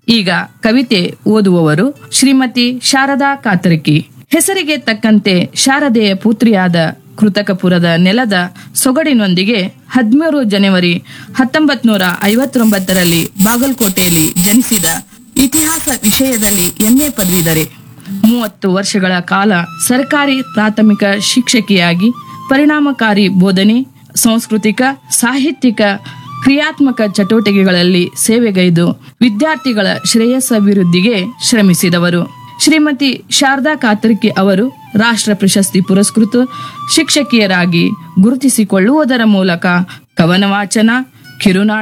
ಈಗ ಕವಿತೆ ಓದುವವರು ಶ್ರೀಮತಿ ಶಾರದಾ ಕಾತರಕಿ ಹೆಸರಿಗೆ ತಕ್ಕಂತೆ ಶಾರದೆಯ ಪುತ್ರಿಯಾದ ಕೃತಕಪುರದ ನೆಲದ ಸೊಗಡಿನೊಂದಿಗೆ ಹದಿಮೂರು ಜನವರಿ ಹತ್ತೊಂಬತ್ ನೂರ ಐವತ್ತೊಂಬತ್ತರಲ್ಲಿ ಬಾಗಲಕೋಟೆಯಲ್ಲಿ ಜನಿಸಿದ ಇತಿಹಾಸ ವಿಷಯದಲ್ಲಿ ಎಂಎ ಪದವೀಧರೆ ಮೂವತ್ತು ವರ್ಷಗಳ ಕಾಲ ಸರ್ಕಾರಿ ಪ್ರಾಥಮಿಕ ಶಿಕ್ಷಕಿಯಾಗಿ ಪರಿಣಾಮಕಾರಿ ಬೋಧನೆ ಸಾಂಸ್ಕೃತಿಕ ಸಾಹಿತ್ಯಿಕ ಕ್ರಿಯಾತ್ಮಕ ಚಟುವಟಿಕೆಗಳಲ್ಲಿ ಸೇವೆಗೈದು ವಿದ್ಯಾರ್ಥಿಗಳ ಶ್ರೇಯಸ್ಸಭಿವೃದ್ಧಿಗೆ ಶ್ರಮಿಸಿದವರು ಶ್ರೀಮತಿ ಶಾರದಾ ಕಾತರ್ಕಿ ಅವರು ರಾಷ್ಟ್ರ ಪ್ರಶಸ್ತಿ ಪುರಸ್ಕೃತ ಶಿಕ್ಷಕಿಯರಾಗಿ ಗುರುತಿಸಿಕೊಳ್ಳುವುದರ ಮೂಲಕ ಕವನ ವಾಚನ ಕಿರುನಾಟ